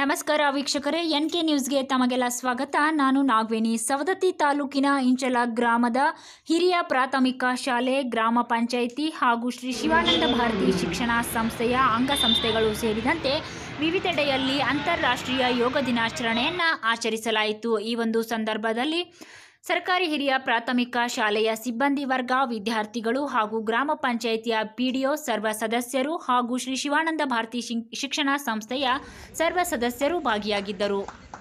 ನಮಸ್ಕಾರ ವೀಕ್ಷಕರೇ N K ನ್ಯೂಸ್ಗೆ ತಮಗೆಲ್ಲ ಸ್ವಾಗತ ನಾನು ನಾಗವೇಣಿ ಸವದತ್ತಿ ತಾಲೂಕಿನ ಇಂಚಲ ಗ್ರಾಮದ ಹಿರಿಯ ಪ್ರಾಥಮಿಕ ಶಾಲೆ ಗ್ರಾಮ ಪಂಚಾಯಿತಿ ಹಾಗೂ ಶ್ರೀ ಶಿವಾನಂದ ಭಾರತಿ ಶಿಕ್ಷಣ ಸಂಸ್ಥೆಯ ಅಂಗಸಂಸ್ಥೆಗಳು ಸೇರಿದಂತೆ ವಿವಿಧೆಡೆಯಲ್ಲಿ ಅಂತಾರಾಷ್ಟ್ರೀಯ ಯೋಗ ದಿನಾಚರಣೆಯನ್ನು ಆಚರಿಸಲಾಯಿತು ಈ ಒಂದು ಸಂದರ್ಭದಲ್ಲಿ ಸರ್ಕಾರಿ ಹಿರಿಯ ಪ್ರಾಥಮಿಕ ಶಾಲೆಯ ಸಿಬ್ಬಂದಿ ವರ್ಗ ವಿದ್ಯಾರ್ಥಿಗಳು ಹಾಗೂ ಗ್ರಾಮ ಪಂಚಾಯಿತಿಯ ಪಿಡಿಒ ಸರ್ವ ಸದಸ್ಯರು ಹಾಗೂ ಶ್ರೀ ಶಿವಾನಂದ ಭಾರತಿ ಶಿಂ- ಶಿಕ್ಷಣ ಸಂಸ್ಥೆಯ ಸರ್ವ ಸದಸ್ಯರು ಭಾಗಿಯಾಗಿದ್ದರು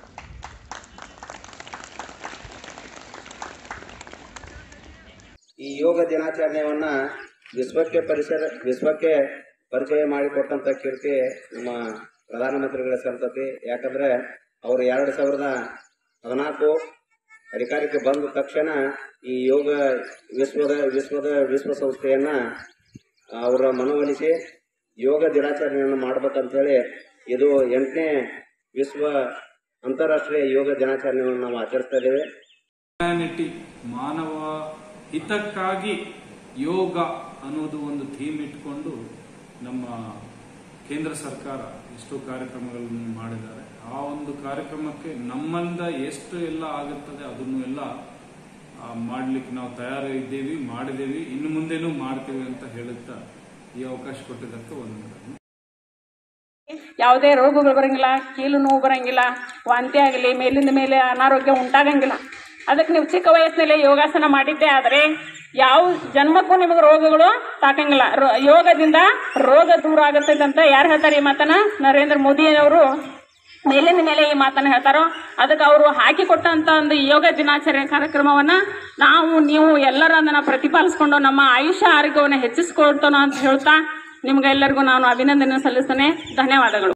ಈ ಯೋಗ ದಿನಾಚರಣೆಯನ್ನ ವಿಶ್ವಕ್ಕೆ ಪರಿಸರ ವಿಶ್ವಕ್ಕೆ ಪರಿಚಯ ಮಾಡಿಕೊಟ್ಟಂತ ಕೀರ್ತಿ ನಮ್ಮ ಪ್ರಧಾನಮಂತ್ರಿಗಳ ಸಲ್ತತಿ ಯಾಕಂದ್ರೆ ಅವರು ಎರಡು ಸಾವಿರದ ಹದಿನಾಲ್ಕು ಅಧಿಕಾರಕ್ಕೆ ಬಂದ ತಕ್ಷಣ ಈ ಯೋಗ ವಿಶ್ವದ ವಿಶ್ವದ ವಿಶ್ವಸಂಸ್ಥೆಯನ್ನ ಅವರ ಮನವೊಲಿಸಿ ಯೋಗ ದಿನಾಚರಣೆಯನ್ನು ಮಾಡ್ಬೇಕಂತೇಳಿ ಇದು ಎಂಟನೇ ವಿಶ್ವ ಅಂತಾರಾಷ್ಟ್ರೀಯ ಯೋಗ ದಿನಾಚರಣೆಯನ್ನು ನಾವು ಆಚರಿಸ್ತಾ ಇದ್ದೇವೆ ಹ್ಯುಮ್ಯಾನಿಟಿ ಮಾನವ ಹಿತಕ್ಕಾಗಿ ಯೋಗ ಅನ್ನೋದು ಒಂದು ಥೀಮ್ ಇಟ್ಕೊಂಡು ನಮ್ಮ ಕೇಂದ್ರ ಸರ್ಕಾರ ಎಷ್ಟೋ ಕಾರ್ಯಕ್ರಮಗಳನ್ನು ಮಾಡಿದ್ದಾರೆ ಆ ಒಂದು ಕಾರ್ಯಕ್ರಮಕ್ಕೆ ನಮ್ಮಿಂದ ಎಷ್ಟು ಎಲ್ಲ ಆಗುತ್ತದೆ ಅದನ್ನು ಎಲ್ಲ ಆ, ಮಾಡ್ಲಿಕ್ಕೆ ನಾವು ತಯಾರು ಇದ್ದೇವೆ ಮಾಡಿದ್ದೇವೆ ಇನ್ನು ಮುಂದೆನೂ ಮಾಡ್ತೀವಿ ಅಂತ ಹೇಳುತ್ತಾ ಈ ಅವಕಾಶ ಕೊಟ್ಟಿದ್ದಕ್ಕೆ ಒಂದು ಯಾವುದೇ ರೋಗಗಳು ಬರಂಗಿಲ್ಲ ಕೀಲು ನೋವು ಬರಂಗಿಲ್ಲ ವಾಂತಿ ಆಗಲಿ ಮೇಲಿಂದ ಮೇಲೆ ಅನಾರೋಗ್ಯ ಉಂಟಾಗಂಗಿಲ್ಲ ಅದಕ್ಕೆ ನೀವು ಚಿಕ್ಕ ವಯಸ್ಸಿನಲ್ಲಿ ಯೋಗಾಸನ ಮಾಡಿದ್ದೇ ಆದರೆ ಯಾವ ಜನ್ಮಕ್ಕೂ ನಿಮಗೆ ರೋಗಗಳು ತಾಕಂಗಿಲ್ಲ ರೋ- ಯೋಗದಿಂದ ರೋಗ ದೂರ ಆಗುತ್ತದೆ ಅಂತ ಯಾರು ಹೇಳ್ತಾರೆ ಈ ಮಾತನ್ನ ನರೇಂದ್ರ ಮೋದಿ ಅವರು ಮೇಲಿಂದ ಮೇಲೆ ಈ ಮಾತನ್ನ ಹೇಳ್ತಾರೋ ಅದಕ್ಕೆ ಅವರು ಹಾಕಿಕೊಟ್ಟಂತ ಒಂದು ಯೋಗ ದಿನಾಚರಣೆ ಕಾರ್ಯಕ್ರಮವನ್ನ ನಾವು ನೀವು ಎಲ್ಲರೂ ಅದನ್ನ ಪ್ರತಿಪಾಲಿಸ್ಕೊಂಡು ನಮ್ಮ ಆಯುಷ್ಯ ಆರೋಗ್ಯವನ್ನು ಹೆಚ್ಚಿಸ್ಕೊಳ್ತಾನೋ ಅಂತ ಹೇಳ್ತಾ ನಿಮ್ಗೆಲ್ಲರಿಗೂ ನಾನು ಅಭಿನಂದನೆ ಸಲ್ಲಿಸ್ತೇನೆ ಧನ್ಯವಾದಗಳು